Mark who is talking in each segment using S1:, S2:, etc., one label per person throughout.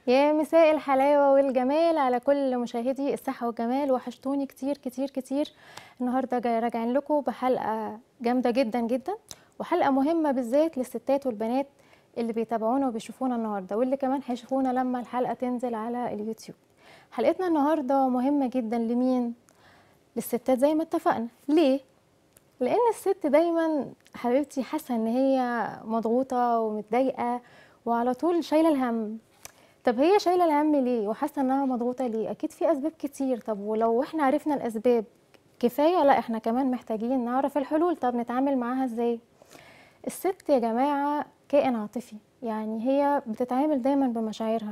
S1: يا مساء الحلاوة والجمال على كل مشاهدي الصحة والجمال وحشتوني كتير كتير كتير النهاردة جاي راجعين لكم بحلقة جامدة جدا جدا وحلقة مهمة بالذات للستات والبنات اللي بيتابعونا وبيشوفونا النهاردة واللي كمان هيشوفونا لما الحلقة تنزل على اليوتيوب حلقتنا النهاردة مهمة جدا لمين؟ للستات زي ما اتفقنا ليه؟ لأن الست دايما حبيبتي حاسة إن هي مضغوطة ومتضايقة وعلى طول شايلة الهم طب هي شايله الهم ليه وحاسه انها مضغوطه ليه اكيد في اسباب كتير طب ولو احنا عرفنا الاسباب كفايه لا احنا كمان محتاجين نعرف الحلول طب نتعامل معاها ازاي الست يا جماعه كائن عاطفي يعني هي بتتعامل دايما بمشاعرها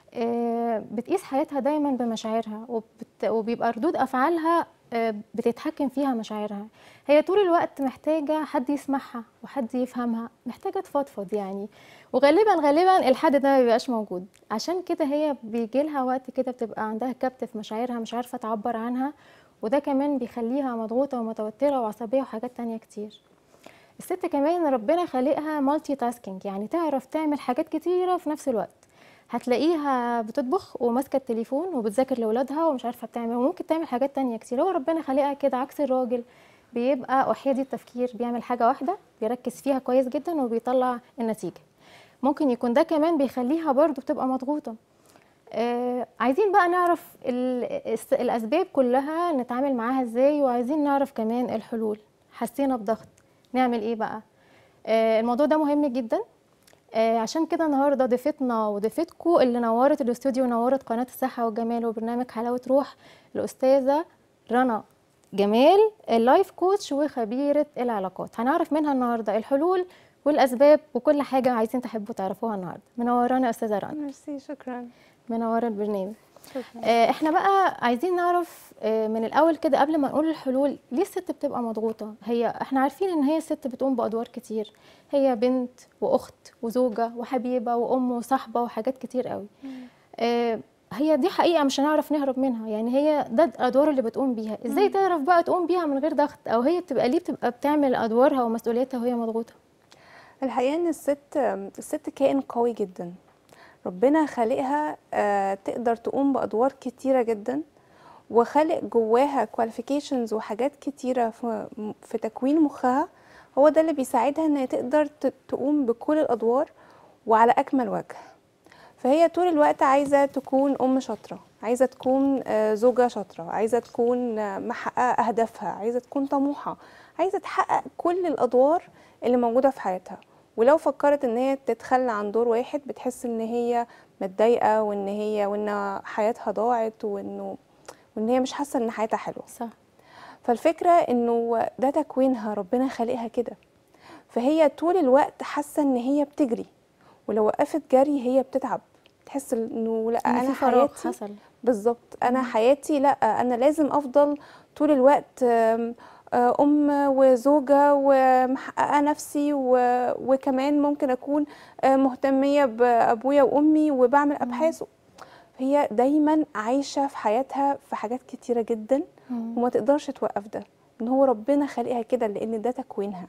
S1: آه، بتقيس حياتها دايما بمشاعرها وبت... وبيبقى ردود افعالها آه، بتتحكم فيها مشاعرها هي طول الوقت محتاجه حد يسمعها وحد يفهمها محتاجه تفضفض يعني وغالبا غالبا الحد ده ما بيبقاش موجود عشان كده هي بيجي لها وقت كده بتبقى عندها كبت في مشاعرها مش عارفه تعبر عنها وده كمان بيخليها مضغوطه ومتوتره وعصبيه وحاجات تانية كتير الست كمان ربنا خالقها مالتي تاسكينج يعني تعرف تعمل حاجات كتيره في نفس الوقت هتلاقيها بتطبخ وماسكه التليفون وبتذاكر لاولادها ومش عارفه بتعمل وممكن تعمل حاجات تانية كتير هو ربنا خالقها كده عكس الراجل بيبقى احيادي التفكير بيعمل حاجه واحده بيركز فيها كويس جدا وبيطلع النتيجه ممكن يكون ده كمان بيخليها برضو بتبقى مضغوطه آه عايزين بقى نعرف ال- الس- الاسباب كلها نتعامل معاها ازاي وعايزين نعرف كمان الحلول حسينا بضغط نعمل ايه بقى آه الموضوع ده مهم جدا آه عشان كده النهارده ضيفتنا وضيفتكم اللي نورت الاستوديو ونورت قناه الصحه والجمال وبرنامج حلاوه روح الاستاذه رنا جمال اللايف كوتش وخبيره العلاقات هنعرف منها النهارده الحلول والاسباب وكل حاجه عايزين تحبوا تعرفوها النهارده منورانا يا استاذه رنا
S2: ميرسي شكرا
S1: منوره البرنامج
S2: شكرا
S1: آه، احنا بقى عايزين نعرف آه، من الاول كده قبل ما نقول الحلول ليه الست بتبقى مضغوطه هي احنا عارفين ان هي الست بتقوم بادوار كتير هي بنت واخت وزوجه وحبيبه وام وصاحبه وحاجات كتير قوي آه، هي دي حقيقه مش هنعرف نهرب منها يعني هي ده الادوار اللي بتقوم بيها ازاي تعرف بقى تقوم بيها من غير ضغط او هي بتبقى ليه بتبقى بتعمل ادوارها ومسؤولياتها وهي مضغوطه
S2: الحقيقه ان الست الست كائن قوي جدا ربنا خالقها آه، تقدر تقوم بادوار كتيره جدا وخالق جواها كواليفيكيشنز وحاجات كتيره في في تكوين مخها هو ده اللي بيساعدها ان هي تقدر ت- تقوم بكل الادوار وعلى اكمل وجه فهي طول الوقت عايزه تكون ام شاطره عايزه تكون آه، زوجه شاطره عايزه تكون آه، محققه اهدافها عايزه تكون طموحه عايزه تحقق كل الادوار اللي موجوده في حياتها ولو فكرت ان هي تتخلى عن دور واحد بتحس ان هي متضايقه وان هي وان حياتها ضاعت وانه وان هي مش حاسه ان حياتها حلوه
S1: صح
S2: فالفكرة انه ده تكوينها ربنا خالقها كده فهي طول الوقت حاسة ان هي بتجري ولو وقفت جري هي بتتعب تحس انه لا
S1: إن
S2: انا
S1: في فراغ
S2: حياتي
S1: حصل
S2: بالظبط انا حياتي لا انا لازم افضل طول الوقت آم، آه، ام وزوجه ومحققه نفسي و- وكمان ممكن اكون آه، مهتميه بابويا وامي وبعمل ابحاث هي دايما عايشه في حياتها في حاجات كتيره جدا
S1: مم.
S2: وما تقدرش توقف ده ان هو ربنا خالقها كده لان ده تكوينها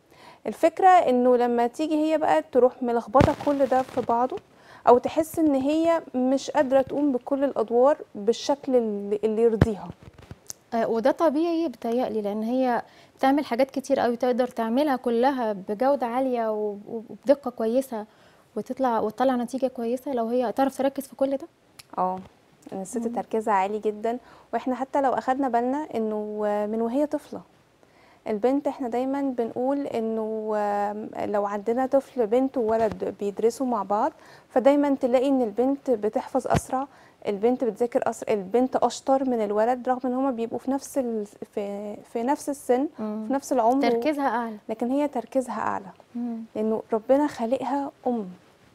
S2: الفكره انه لما تيجي هي بقى تروح ملخبطه كل ده في بعضه او تحس ان هي مش قادره تقوم بكل الادوار بالشكل اللي, اللي يرضيها
S1: آه، وده طبيعي بتهيألي لان هي بتعمل حاجات كتير قوي تقدر تعملها كلها بجودة عالية و- وبدقة كويسة وتطلع وتطلع نتيجة كويسة لو هي تعرف تركز في كل ده
S2: اه ان الست تركيزها عالي جدا واحنا حتى لو اخدنا بالنا انه من وهي طفله البنت احنا دايما بنقول انه آم، لو عندنا طفل بنت وولد بيدرسوا مع بعض فدايما تلاقي ان البنت بتحفظ اسرع البنت بتذاكر اسرع البنت اشطر من الولد رغم ان هما بيبقوا في نفس ال... في في نفس السن في نفس العمر
S1: تركيزها أعلى
S2: لكن هي تركيزها اعلى
S1: مم.
S2: لانه ربنا خالقها ام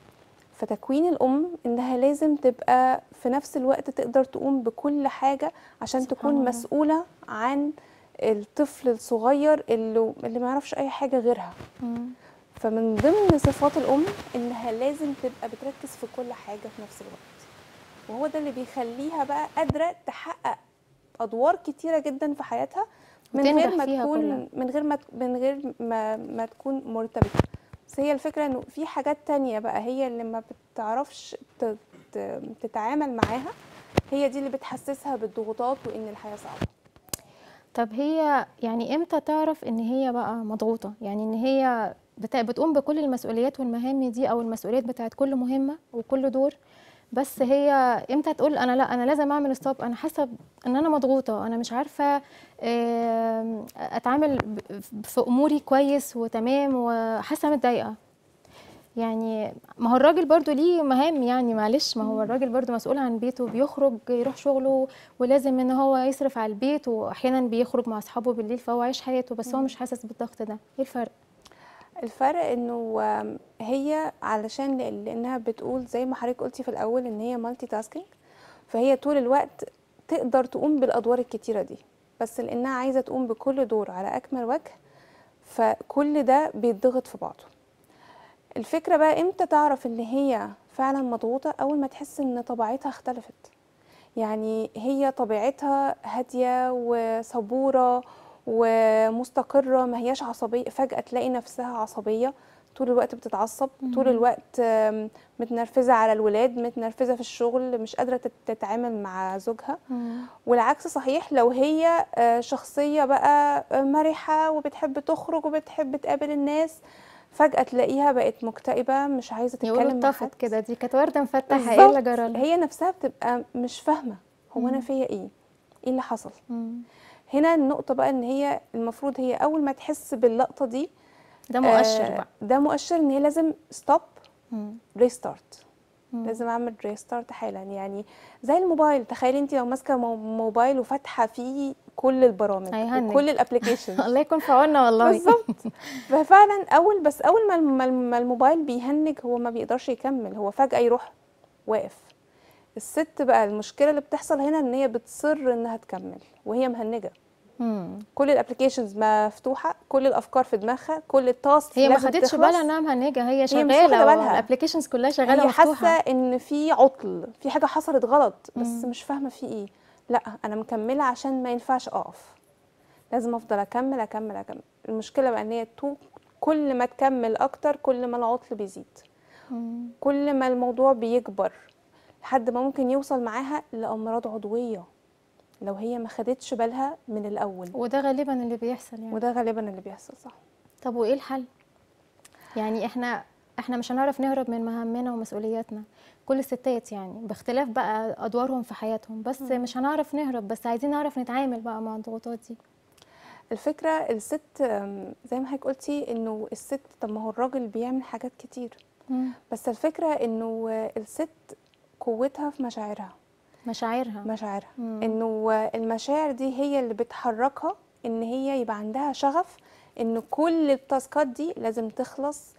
S2: فتكوين الام انها لازم تبقى في نفس الوقت تقدر تقوم بكل حاجه عشان
S1: سبحان
S2: تكون
S1: الله.
S2: مسؤوله عن الطفل الصغير اللي اللي ما يعرفش اي حاجه غيرها
S1: مم.
S2: فمن ضمن صفات الام انها لازم تبقى بتركز في كل حاجه في نفس الوقت وهو ده اللي بيخليها بقى قادره تحقق ادوار كتيره جدا في حياتها من
S1: وتنجح
S2: غير ما
S1: فيها
S2: تكون
S1: كلها.
S2: من غير ما من غير ما, ما تكون مرتبطه بس هي الفكره انه في حاجات تانية بقى هي اللي ما بتعرفش ت- تت- تتعامل معاها هي دي اللي بتحسسها بالضغوطات وان الحياه صعبه
S1: طب هي يعني امتى تعرف ان هي بقى مضغوطة يعني ان هي بتا... بتقوم بكل المسؤوليات والمهام دي او المسؤوليات بتاعت كل مهمة وكل دور بس هي امتى تقول انا لا انا لازم اعمل ستوب انا حاسة ان انا مضغوطة انا مش عارفة آم، اتعامل ب- في اموري كويس وتمام وحاسة متضايقة يعني ما هو الراجل برضو ليه مهام يعني معلش ما هو الراجل برضو مسؤول عن بيته بيخرج يروح شغله ولازم ان هو يصرف على البيت واحيانا بيخرج مع اصحابه بالليل فهو عايش حياته بس هو مش حاسس بالضغط ده ايه الفرق
S2: الفرق انه آم، هي علشان ل- لانها بتقول زي ما حضرتك قلتي في الاول ان هي مالتي تاسكينج فهي طول الوقت تقدر تقوم بالادوار الكتيره دي بس لانها عايزه تقوم بكل دور على اكمل وجه فكل ده بيتضغط في بعضه الفكره بقى امتى تعرف ان هي فعلا مضغوطه اول ما تحس ان طبيعتها اختلفت يعني هي طبيعتها هاديه وصبوره ومستقره ما هياش عصبيه فجاه تلاقي نفسها عصبيه طول الوقت بتتعصب طول الوقت آم، متنرفزه على الولاد متنرفزه في الشغل مش قادره تت- تتعامل مع زوجها والعكس صحيح لو هي آه، شخصيه بقى آه، مرحه وبتحب تخرج وبتحب تقابل الناس فجاه تلاقيها بقت مكتئبه مش عايزه
S1: يقولوا
S2: تتكلم مع حد
S1: اتطفت كده دي كانت ورده مفتحه ايه اللي
S2: بالظبط.
S1: جرى لها
S2: هي نفسها بتبقى مش فاهمه هو انا
S1: مم.
S2: فيا ايه ايه اللي حصل
S1: مم.
S2: هنا النقطه بقى ان هي المفروض هي اول ما تحس باللقطه دي
S1: ده مؤشر
S2: آه،
S1: بقى
S2: ده مؤشر ان هي لازم ستوب
S1: مم.
S2: ريستارت
S1: مم.
S2: لازم اعمل ريستارت حالا يعني زي الموبايل تخيلي انت لو ماسكه مو- موبايل وفاتحه فيه كل البرامج
S1: هيهنج.
S2: وكل الابلكيشنز
S1: الله يكون في عوننا والله
S2: بالظبط ففعلا اول بس اول ما الم- ما الم- ما الموبايل بيهنج هو ما بيقدرش يكمل هو فجاه يروح واقف الست بقى المشكله اللي بتحصل هنا ان هي بتصر انها تكمل وهي مهنجه
S1: مم.
S2: كل الابلكيشنز مفتوحه كل الافكار في دماغها كل التاسك
S1: هي ما خدتش بالها انها مهنجه هي
S2: مش واخدة
S1: شغاله
S2: بالها.
S1: الابلكيشنز كلها شغاله
S2: هي
S1: مفتوحه
S2: حاسه ان في عطل في حاجه حصلت غلط بس
S1: مم.
S2: مش فاهمه في ايه لا انا مكمله عشان ما ينفعش اقف لازم افضل اكمل اكمل اكمل المشكله بقى ان هي تو- كل ما تكمل اكتر كل ما العطل بيزيد
S1: مم.
S2: كل ما الموضوع بيكبر لحد ما ممكن يوصل معاها لامراض عضويه لو هي ما خدتش بالها من الاول
S1: وده غالبا اللي بيحصل يعني
S2: وده غالبا اللي بيحصل صح
S1: طب وايه الحل يعني احنا احنا مش هنعرف نهرب من مهامنا ومسؤولياتنا كل الستات يعني باختلاف بقى ادوارهم في حياتهم بس مش هنعرف نهرب بس عايزين نعرف نتعامل بقى مع الضغوطات دي
S2: الفكرة الست أم، زي ما حضرتك قلتي انه الست طب ما هو الراجل بيعمل حاجات كتير
S1: مم.
S2: بس الفكرة انه الست قوتها في مشاعرها
S1: مشاعرها
S2: مشاعرها
S1: مم.
S2: انه المشاعر دي هي اللي بتحركها ان هي يبقى عندها شغف ان كل التاسكات دي لازم تخلص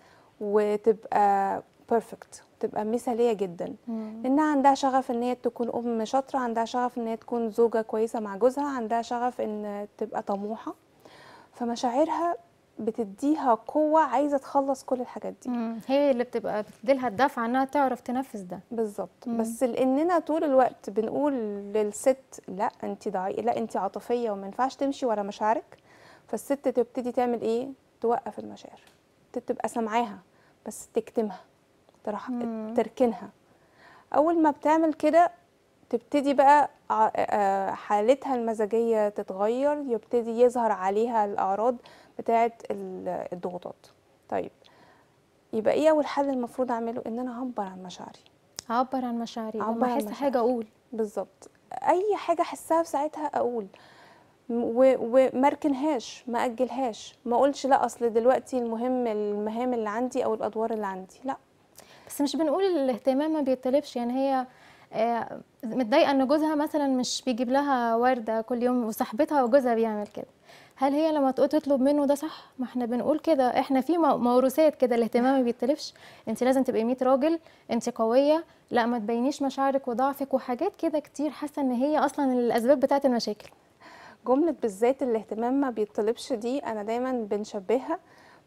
S2: وتبقى بيرفكت تبقى مثالية جدا
S1: مم.
S2: لانها عندها شغف ان هي تكون ام شاطره عندها شغف ان هي تكون زوجه كويسه مع جوزها عندها شغف ان تبقى طموحه فمشاعرها بتديها قوه عايزه تخلص كل الحاجات دي
S1: مم. هي اللي بتبقى بتديلها الدفعه انها تعرف تنفذ ده
S2: بالظبط
S1: مم.
S2: بس لاننا طول الوقت بنقول للست لا انت ضعيفه لا انت عاطفيه وما ينفعش تمشي ورا مشاعرك فالست تبتدي تعمل ايه توقف المشاعر تبقى سامعاها بس تكتمها ترح...
S1: مم.
S2: تركنها اول ما بتعمل كده تبتدي بقى ع- آه، حالتها المزاجيه تتغير يبتدي يظهر عليها الاعراض بتاعه ال- الضغوطات طيب يبقى ايه اول حل المفروض اعمله ان انا اعبر عن مشاعري
S1: اعبر عن مشاعري
S2: أعبر
S1: لما
S2: عن
S1: احس حاجه اقول
S2: بالظبط اي حاجه احسها في ساعتها اقول م- و- وما اركنهاش ما اجلهاش ما اقولش لا اصل دلوقتي المهم المهام اللي عندي او الادوار اللي عندي لا
S1: بس مش بنقول الاهتمام ما بيطلبش يعني هي آه، متضايقه ان جوزها مثلا مش بيجيب لها ورده كل يوم وصاحبتها وجوزها بيعمل كده هل هي لما تقول تطلب منه ده صح ما احنا بنقول كده احنا في مو- موروثات كده الاهتمام ما بيطلبش انت لازم تبقي 100 راجل انت قويه لا ما تبينيش مشاعرك وضعفك وحاجات كده كتير حاسه ان هي اصلا الاسباب بتاعت المشاكل
S2: جمله بالذات الاهتمام ما بيطلبش دي انا دايما بنشبهها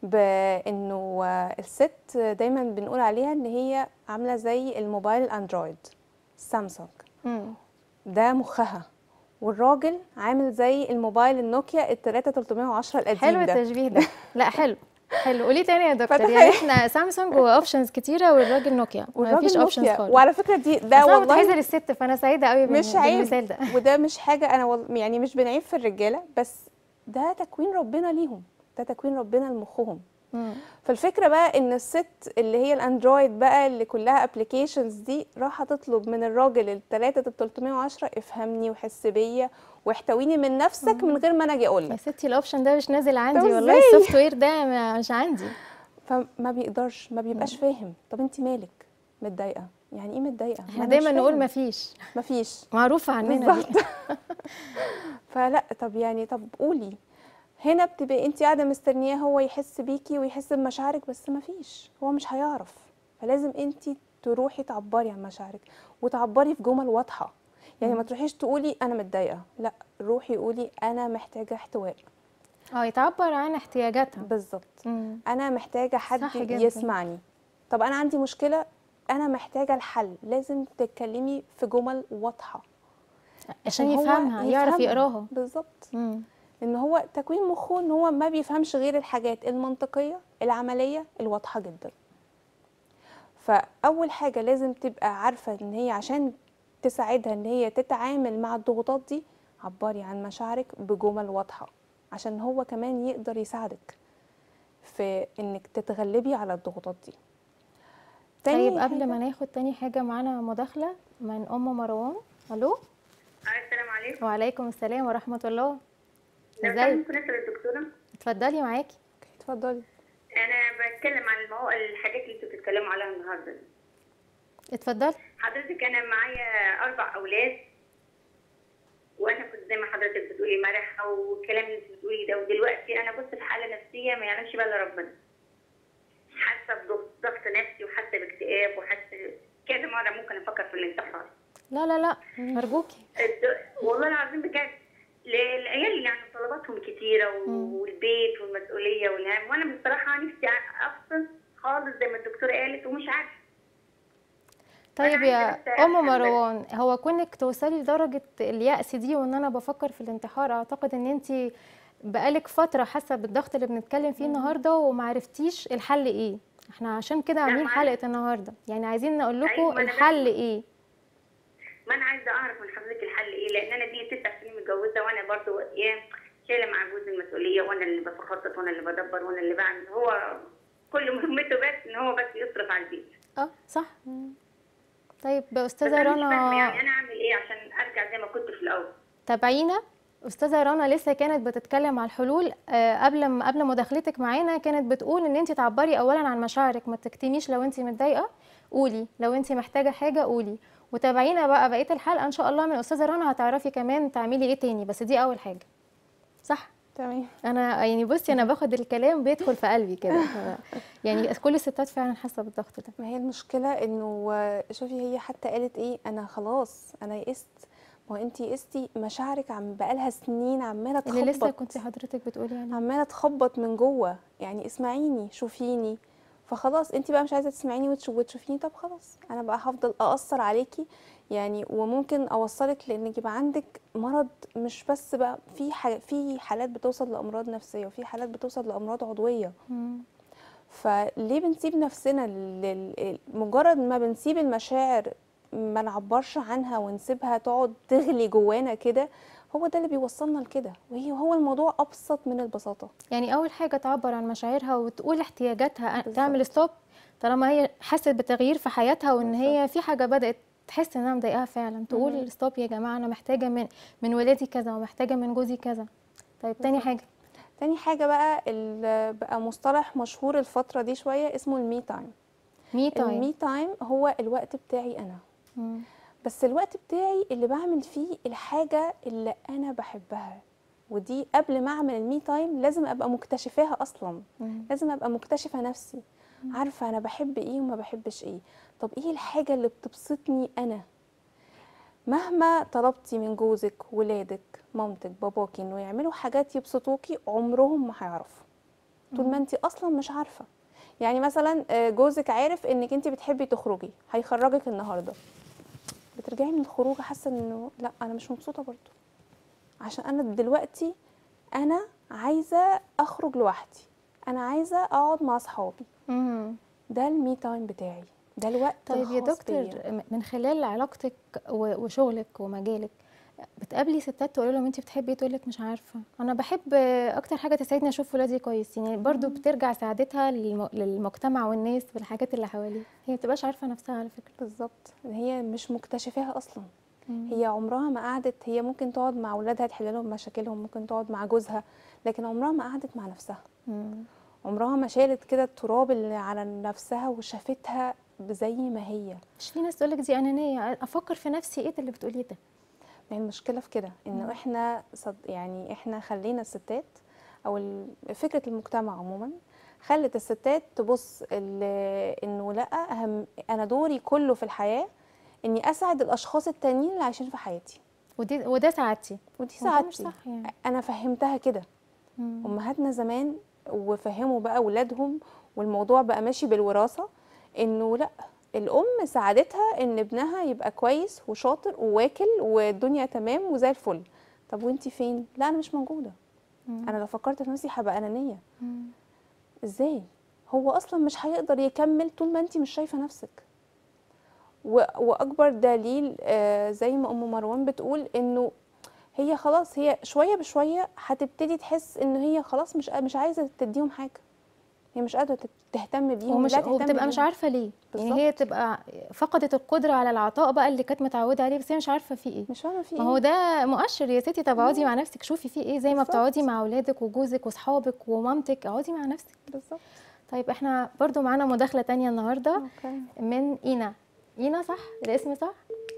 S2: بانه الست دايما بنقول عليها ان هي عامله زي الموبايل الاندرويد سامسونج
S1: مم.
S2: ده مخها والراجل عامل زي الموبايل النوكيا ال 3310 القديم
S1: حلو
S2: ده
S1: التشبيه ده لا حلو حلو قولي تاني يا دكتور
S2: فتخيل-
S1: يعني احنا سامسونج واوبشنز كتيره والراجل نوكيا ما
S2: والراجل
S1: فيش اوبشنز
S2: نوكيا
S1: خالص
S2: وعلى فكره دي ده
S1: أصل أنا
S2: والله
S1: متحيزه للست فانا سعيده قوي
S2: مش عيب
S1: بالمثال ده
S2: وده مش حاجه انا وال... يعني مش بنعيب في الرجاله بس ده تكوين ربنا ليهم ده تكوين ربنا لمخهم
S1: مم.
S2: فالفكره بقى ان الست اللي هي الاندرويد بقى اللي كلها ابلكيشنز دي راح تطلب من الراجل الثلاثه ال 310 افهمني وحس بيا واحتويني من نفسك من غير ما انا اجي اقول
S1: يا
S2: لك
S1: ستي الاوبشن ده مش نازل عندي
S2: طب
S1: والله
S2: إزاي؟
S1: السوفت وير ده ما- مش عندي
S2: فما بيقدرش ما بيبقاش فاهم طب انت مالك متضايقه يعني ايه متضايقه ما
S1: احنا
S2: أنا
S1: دايما
S2: مش
S1: نقول
S2: فاهم.
S1: ما فيش
S2: مفيش
S1: معروفه عننا دي
S2: بالظبط فلا طب يعني طب قولي هنا بتبقي انت قاعده مستنياه هو يحس بيكي ويحس بمشاعرك بس مفيش هو مش هيعرف فلازم انت تروحي تعبري عن مشاعرك وتعبري في جمل واضحه يعني ما تروحيش تقولي انا متضايقه لا روحي قولي انا محتاجه احتواء
S1: اه يتعبر عن احتياجاتها
S2: بالظبط
S1: مم.
S2: انا محتاجه حد
S1: صح جدا.
S2: يسمعني طب انا عندي مشكله انا محتاجه الحل لازم تتكلمي في جمل واضحه
S1: عشان
S2: هو
S1: يفهمها يعرف
S2: يفهمها.
S1: يقراها
S2: بالظبط
S1: مم.
S2: ان هو تكوين مخه ان هو ما بيفهمش غير الحاجات المنطقيه العمليه الواضحه جدا فاول حاجه لازم تبقى عارفه ان هي عشان تساعدها ان هي تتعامل مع الضغوطات دي عبري عن مشاعرك بجمل واضحه عشان هو كمان يقدر يساعدك في انك تتغلبي على الضغوطات دي تاني
S1: طيب قبل
S2: حاجة-
S1: ما ناخد تاني حاجه معانا مداخله من ام مروان الو
S3: السلام عليكم
S1: وعليكم السلام ورحمه الله
S3: لو
S1: ازيك
S3: ممكن اسال الدكتوره
S1: اتفضلي معاكي
S2: اتفضلي
S3: انا بتكلم عن المو... الحاجات اللي انتوا بتتكلموا عليها النهارده دي.
S1: اتفضلي
S3: حضرتك انا معايا اربع اولاد وانا كنت زي ما حضرتك بتقولي مرحه والكلام اللي انت بتقولي ده ودلوقتي انا بص في حاله نفسيه ما يعلمش بقى الا ربنا حاسه بضغط ضغط نفسي وحاسه باكتئاب وحاسه كذا مره ممكن افكر في الانتحار
S1: لا لا لا ارجوكي
S3: الد- والله العظيم بجد ل- العيال يعني طلباتهم كتيرة
S1: مم.
S3: والبيت والمسؤولية والهم وأنا بصراحة نفسي أفصل خالص زي ما الدكتورة قالت ومش عارفة
S1: طيب
S3: عايزة
S1: يا
S3: بس
S1: ام
S3: أفهم
S1: مروان هو كونك توصلي لدرجه اليأس دي وان انا بفكر في الانتحار اعتقد ان انت بقالك فتره حاسه بالضغط اللي بنتكلم فيه النهارده ومعرفتيش الحل ايه احنا عشان كده عاملين
S3: معلش.
S1: حلقه النهارده يعني عايزين نقول لكم
S3: أيوة، ما أنا
S1: الحل
S3: بس-
S1: ايه
S3: ما أنا عايزة أعرف من حضرتك الحل إيه لأن أنا دي تسع سنين متجوزة وأنا برضو إيه شايلة مع جوزي المسؤولية وأنا اللي بخطط وأنا اللي بدبر وأنا اللي بعمل هو كل مهمته بس إن هو بس يصرف على البيت
S1: اه صح طيب
S3: بس
S1: استاذه
S3: أنا مش فاهمة
S1: رنا
S3: يعني أنا أعمل إيه عشان أرجع زي ما كنت في الأول
S1: تابعينا استاذه رنا لسه كانت بتتكلم على الحلول آه، قبل ما قبل مداخلتك معانا كانت بتقول ان انت تعبري اولا عن مشاعرك ما تكتميش لو انت متضايقه قولي لو انت محتاجه حاجه قولي وتابعينا بقى بقيه الحلقه ان شاء الله من استاذه رنا هتعرفي كمان تعملي ايه تاني بس دي اول حاجه صح
S2: تمام
S1: انا يعني بصي انا باخد الكلام بيدخل في قلبي كده ف- يعني كل الستات فعلا حاسه بالضغط ده
S2: ما هي المشكلة انه آه، شوفي هي حتى قالت ايه انا خلاص انا يئست ما هو انت يئستي مشاعرك عم بقالها سنين عمالة
S1: اللي لسه
S2: تخبط
S1: كنت حضرتك بتقولي يعني
S2: عمالة تخبط من جوه يعني اسمعيني شوفيني فخلاص انت بقى مش عايزة تسمعيني وتشو- وتشوفيني طب خلاص انا بقى هفضل اقصر عليكي يعني وممكن اوصلك لانك يبقى عندك مرض مش بس بقى في ح- في حالات بتوصل لامراض نفسية وفي حالات بتوصل لامراض عضوية
S1: مم.
S2: فليه بنسيب نفسنا لل... مجرد ما بنسيب المشاعر ما نعبرش عنها ونسيبها تقعد تغلي جوانا كده هو ده اللي بيوصلنا لكده وهي هو الموضوع ابسط من البساطه
S1: يعني اول حاجه تعبر عن مشاعرها وتقول احتياجاتها
S2: بالظبط.
S1: تعمل ستوب طالما هي حست بتغيير في حياتها وان هي في حاجه بدات تحس انها مضايقاها فعلا تقول ستوب يا جماعه انا محتاجه من من ولادي كذا ومحتاجه من جوزي كذا طيب تاني حاجه
S2: تاني حاجه بقى اللي بقى مصطلح مشهور الفتره دي شويه اسمه المي تايم
S1: مي تايم
S2: المي تايم هو الوقت بتاعي انا
S1: مم.
S2: بس الوقت بتاعي اللي بعمل فيه الحاجة اللي أنا بحبها ودي قبل ما أعمل المي تايم لازم أبقى مكتشفاها أصلا
S1: مم.
S2: لازم أبقى مكتشفة نفسي عارفة أنا بحب إيه وما بحبش إيه طب إيه الحاجة اللي بتبسطني أنا مهما طلبتي من جوزك ولادك مامتك باباكي إنه يعملوا حاجات يبسطوكي عمرهم ما هيعرفوا طول ما انت اصلا مش عارفه يعني مثلا آه، جوزك عارف انك انت بتحبي تخرجي هيخرجك النهارده بترجعي من الخروج حاسه انه لا انا مش مبسوطه برضو عشان انا دلوقتي انا عايزه اخرج لوحدي انا عايزه اقعد مع اصحابي
S1: مم.
S2: ده المي تايم بتاعي ده الوقت
S1: طيب يا
S2: الخاص
S1: دكتور
S2: بيا.
S1: م- من خلال علاقتك و- وشغلك ومجالك بتقابلي ستات تقول لهم انت بتحبي ايه تقول لك مش عارفه انا بحب اكتر حاجه تسعدني اشوف ولادي كويسين يعني برضو بترجع سعادتها للم- للمجتمع والناس والحاجات اللي حواليه هي ما بتبقاش عارفه نفسها على فكره
S2: بالظبط هي مش مكتشفاها اصلا
S1: مم.
S2: هي عمرها ما قعدت هي ممكن تقعد مع اولادها تحل لهم مشاكلهم ممكن تقعد مع جوزها لكن عمرها ما قعدت مع نفسها
S1: مم.
S2: عمرها ما شالت كده التراب اللي على نفسها وشافتها زي ما هي
S1: مش في ناس تقول لك دي انانيه افكر في نفسي ايه ده اللي بتقوليه ده
S2: ما هي المشكله في كده انه احنا صد يعني احنا خلينا الستات او ال- فكره المجتمع عموما خلت الستات تبص ال- انه لا اهم انا دوري كله في الحياه اني اسعد الاشخاص التانيين اللي عايشين في حياتي
S1: ودي وده سعادتي
S2: ودي
S1: وده مش
S2: سعادتي
S1: صح يعني
S2: انا فهمتها كده
S1: مم.
S2: امهاتنا زمان وفهموا بقى اولادهم والموضوع بقى ماشي بالوراثه انه لا الام سعادتها ان ابنها يبقى كويس وشاطر وواكل والدنيا تمام وزي الفل طب وانتي فين لا انا مش موجوده
S1: مم.
S2: انا لو فكرت في نفسي هبقى انانيه
S1: مم.
S2: ازاي هو اصلا مش هيقدر يكمل طول ما انتي مش شايفه نفسك و- واكبر دليل آه، زي ما ام مروان بتقول انه هي خلاص هي شويه بشويه هتبتدي تحس ان هي خلاص مش مش عايزه تديهم حاجه هي مش قادره تت- تهتم بيهم
S1: ومش
S2: لا تهتم
S1: وبتبقى مش
S2: بيهم.
S1: عارفه ليه يعني
S2: بالظبط.
S1: هي تبقى فقدت القدره على العطاء بقى اللي كانت متعوده عليه بس هي مش عارفه في ايه
S2: مش فاهمه في
S1: ما هو
S2: ايه
S1: ده مؤشر يا ستي طب اقعدي مع نفسك شوفي في ايه زي ما
S2: بالظبط.
S1: بتقعدي مع اولادك وجوزك واصحابك ومامتك اقعدي مع نفسك
S2: بالظبط
S1: طيب احنا برضو معانا مداخله تانية النهارده
S2: اوكي
S1: من اينا اينا صح الاسم صح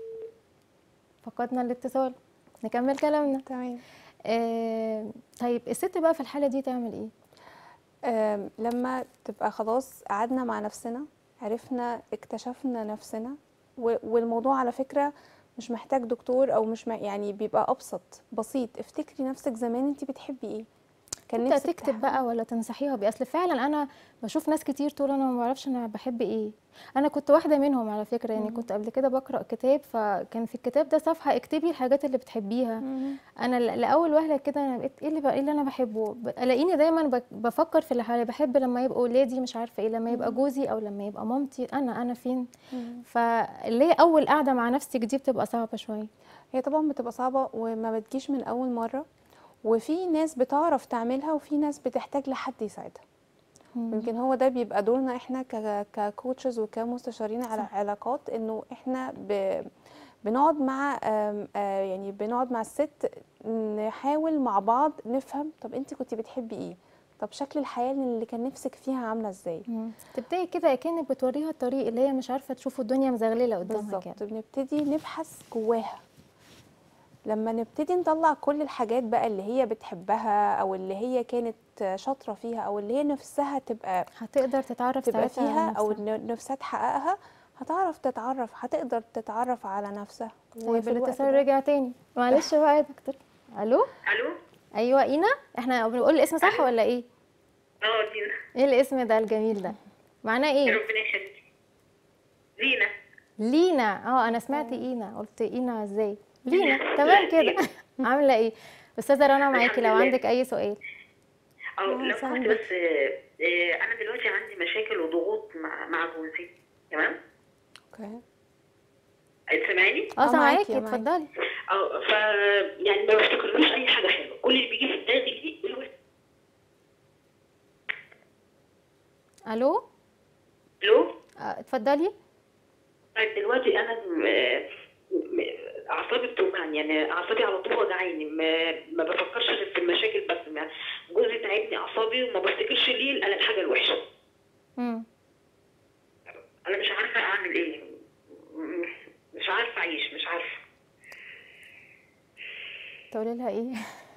S1: فقدنا الاتصال نكمل كلامنا
S2: تمام
S1: آه طيب الست بقى في الحاله دي تعمل ايه
S2: آم، لما تبقى خلاص قعدنا مع نفسنا عرفنا اكتشفنا نفسنا و- والموضوع على فكرة مش محتاج دكتور او مش م- يعني بيبقى ابسط بسيط افتكري نفسك زمان انت بتحبي ايه كان
S1: انت
S2: نفسك
S1: تكتب بقى ولا تنصحيها بيه اصل فعلا انا بشوف ناس كتير تقول انا ما بعرفش انا بحب ايه انا كنت واحده منهم على فكره يعني كنت قبل كده بقرا كتاب فكان في الكتاب ده صفحه اكتبي الحاجات اللي بتحبيها
S2: مم.
S1: انا ل- لاول وهله كده انا بقيت ايه اللي بقى ايه اللي انا بحبه ب- الاقيني دايما بك- بفكر في اللي حواليا بحب لما يبقوا ولادي مش عارفه ايه لما يبقى جوزي او لما يبقى مامتي انا انا فين
S2: مم.
S1: فاللي هي اول قعده مع نفسك دي بتبقى صعبه شويه
S2: هي طبعا بتبقى صعبة وما بتجيش من اول مرة وفي ناس بتعرف تعملها وفي ناس بتحتاج لحد يساعدها يمكن هو ده بيبقى دورنا احنا ك- ككوتشز وكمستشارين على
S1: صح.
S2: علاقات انه احنا ب... بنقعد مع آم، آه، يعني بنقعد مع الست نحاول مع بعض نفهم طب انت كنت بتحبي ايه طب شكل الحياه اللي كان نفسك فيها عامله ازاي
S1: مم. تبداي كده كانك بتوريها الطريق اللي هي مش عارفه تشوف الدنيا مزغلله قدامها كده
S2: بالظبط بنبتدي نبحث جواها لما نبتدي نطلع كل الحاجات بقى اللي هي بتحبها او اللي هي كانت شاطره فيها او اللي هي نفسها تبقى
S1: هتقدر تتعرف
S2: تبقى
S1: ساعتها على
S2: فيها او
S1: نفسها.
S2: ن- نفسها تحققها هتعرف تتعرف هتقدر تتعرف على نفسها
S1: طيب الاتصال
S2: ده-
S1: رجع تاني معلش بقى يا دكتور الو
S3: الو
S1: ايوه اينا احنا بنقول الاسم صح ولا ايه
S3: اه دينا
S1: ايه الاسم ده الجميل ده معناه ايه
S3: ربنا يخليك لينا
S1: لينا اه انا سمعت اينا قلت اينا ازاي لينا تمام كده عامله ايه استاذه رنا معاكي لو
S3: الحمد لله.
S1: عندك اي سؤال
S3: اه لو
S2: أهلا
S3: كنت
S2: بك.
S3: بس آه، آه، انا دلوقتي عندي مشاكل وضغوط مع مع جوزي تمام
S2: اوكي
S3: سامعاني
S1: اه
S2: آه، معاكي،
S1: سامعاكي
S2: آه، معاكي.
S3: اه
S1: اتفضلي
S3: ف يعني ما بفتكرلوش اي حاجه حلوه كل اللي بيجي في دماغي دي بيقول
S1: الو
S3: الو
S1: آه، اتفضلي
S3: طيب دلوقتي انا م- م- اعصابي بتوجعني يعني اعصابي على طول وجعاني ما, ما بفكرش غير في المشاكل بس يعني جوزي تعبني اعصابي وما بفتكرش ليه الا الحاجه الوحشه
S1: امم
S3: انا مش عارفه اعمل ايه م- مش عارفه اعيش مش عارفه
S1: تقولي لها ايه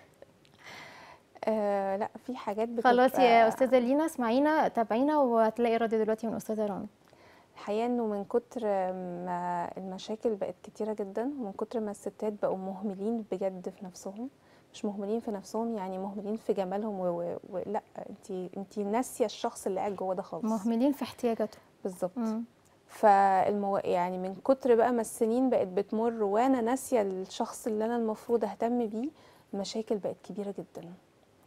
S2: آه لا في حاجات بتبقى
S1: خلاص يا استاذه لينا اسمعينا تابعينا وهتلاقي رد دلوقتي من استاذه رنا
S2: الحقيقه انه من كتر ما المشاكل بقت كتيره جدا ومن كتر ما الستات بقوا مهملين بجد في نفسهم مش مهملين في نفسهم يعني مهملين في جمالهم و... و... و... لا انت انت ناسيه الشخص اللي قاعد جوه ده خالص
S1: مهملين في احتياجاته
S2: بالظبط
S1: مم.
S2: فالمو... يعني من كتر بقى ما السنين بقت بتمر وانا ناسيه الشخص اللي انا المفروض اهتم بيه المشاكل بقت كبيره جدا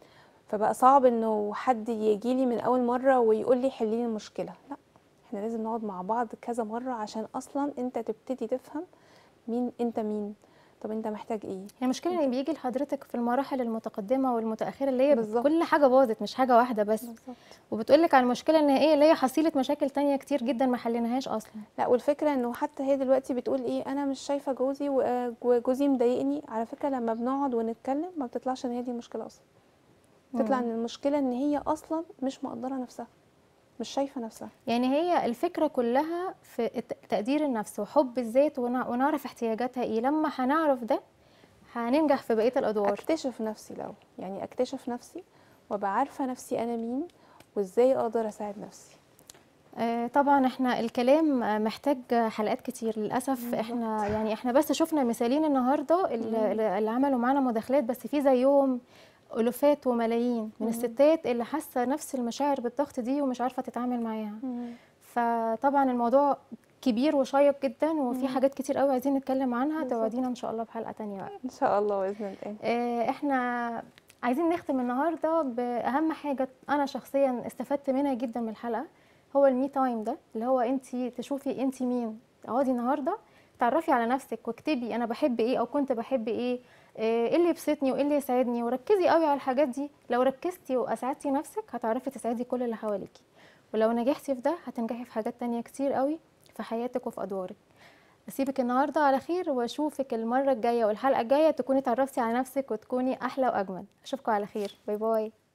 S2: فبقى صعب انه حد يجي لي من اول مره ويقول لي حلي لي المشكله لا احنا لازم نقعد مع بعض كذا مره عشان اصلا انت تبتدي تفهم مين انت مين طب انت محتاج ايه
S1: هي المشكله ان بيجي لحضرتك في المراحل المتقدمه والمتاخره اللي هي
S2: بالظبط.
S1: كل حاجه باظت مش حاجه واحده بس
S2: بالظبط
S1: وبتقول لك على المشكله النهائيه اللي هي حصيله مشاكل تانية كتير جدا ما حليناهاش اصلا
S2: لا والفكره انه حتى هي دلوقتي بتقول ايه انا مش شايفه جوزي و- وجوزي مضايقني على فكره لما بنقعد ونتكلم ما بتطلعش ان هي دي المشكله اصلا بتطلع ان المشكله ان هي اصلا مش مقدره نفسها مش شايفه نفسها
S1: يعني هي الفكره كلها في الت- تقدير النفس وحب الذات ونع- ونعرف احتياجاتها ايه لما هنعرف ده هننجح في بقيه الادوار
S2: اكتشف نفسي لو يعني اكتشف نفسي وابقى عارفه نفسي انا مين وازاي اقدر اساعد نفسي
S1: آه، طبعا احنا الكلام آه، محتاج حلقات كتير للاسف احنا يعني احنا بس شفنا مثالين النهارده اللي اللي عملوا معانا مداخلات بس في زيهم الوفات وملايين من الستات اللي حاسه نفس المشاعر بالضغط دي ومش عارفه تتعامل معاها فطبعا الموضوع كبير وشيق جدا وفي حاجات كتير قوي عايزين نتكلم عنها
S2: بالظبط.
S1: توعدينا ان شاء الله بحلقه تانية بقى
S2: ان شاء الله باذن الله
S1: آه، احنا عايزين نختم النهارده باهم حاجه انا شخصيا استفدت منها جدا من الحلقه هو المي تايم ده اللي هو انت تشوفي انت مين اقعدي النهارده تعرفي على نفسك واكتبي انا بحب ايه او كنت بحب ايه آه، ايه اللي يبسطني وايه اللي يسعدني وركزي قوي على الحاجات دي لو ركزتي واسعدتي نفسك هتعرفي تسعدي كل اللي حواليكي ولو نجحتي في ده هتنجحي في حاجات تانية كتير قوي في حياتك وفي ادوارك اسيبك النهارده على خير واشوفك المره الجايه والحلقه الجايه تكوني تعرفتي على نفسك وتكوني احلى واجمل اشوفكم على خير باي باي